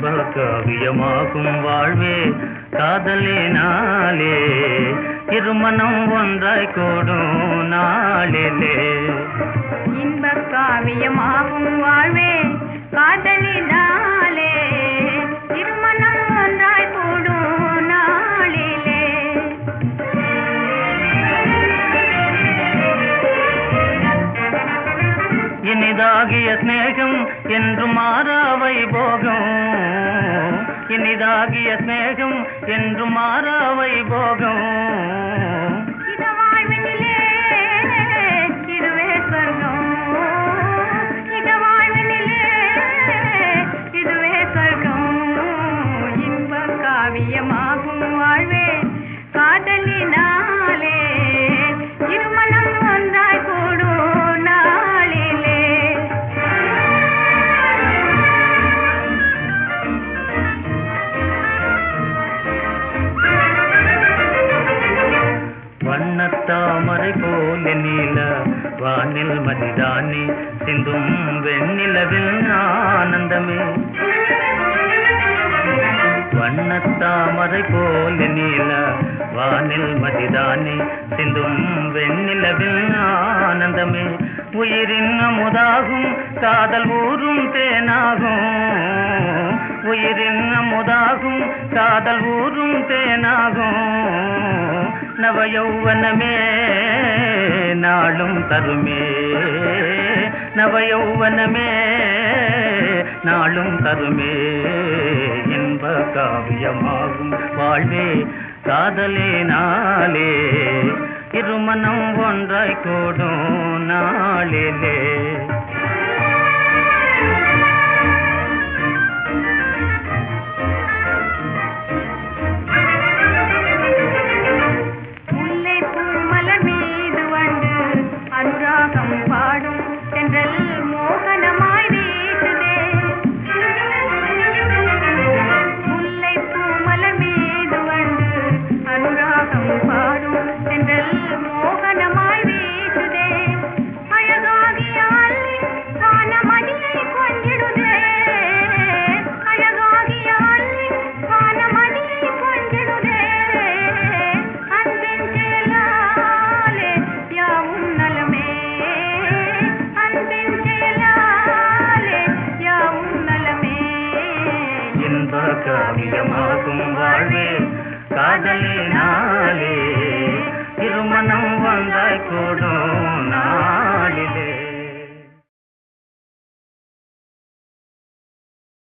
இன்ப காவியமாகும் வாழ்வே காதலினாலே இருமனம் ஒன்றாய் கூடும் நாளிலே இன்ப காவியமாகும் வாழ்வே காதலினாலே திருமணம் ஒன்றாய் கூடும் நாளிலே இனிதாகிய ஸ்நேகம் என்று மாறா வைபோகம் இனிதாகிய ஸ்நேகம் என்று மாறா வைபோகம் இத வாழ்வினிலே இதுவே சொர்க்கம் இத வாழ்வினிலே இதுவே சொர்க்கம் இன்ப காவியமாகும் வாழ்வே காதலினாலே இருமணம் ஒன்றாய் கூடும் நாளிலே வண்ணத்தாமரை போல நீல வானில் மதிதானே சிந்தும் வெண்ணிலவில் ஆனந்தமே வண்ணத்தாமரை போல நீல வானில் மதிதானே சிந்தும் வெண்ணிலவில் ஆனந்தமே உயிரின் அமுதாகும் காதல் ஊரும் தேனாகும் உயிரின் அமுதாகும் காதல் ஊரும் தேனாகும் நவயௌவனமே நாளும் தருமே நவயௌவனமே நாளும் தருமே இன்ப காவியமாகும் வாழ்வே காதலினாலே இருமனம் ஒன்றாய் கூடும் நாளிலே முல்லை பூமலர் மீது வந்து அனுராகம் பாடும் தென்றல் மோகனமாய் வீசுதே முல்லை பூமலர் மீது வந்து அனுராகம் பாடும் தென்றல் மோகனமாய் வீசுதே அழகாகிய அல்லி வானமடியை கொஞ்சிடுதே அழகாகிய அல்லி வானமடியை கொஞ்சிடுதே அன்பின் செயலாலே யாவும் நலமே அன்பின் செயலாலே யாவும் நலமே இன்ப காவியமாகும் வாழ்வே காதலினாலே இருமனம் வந்தாய் கூடும்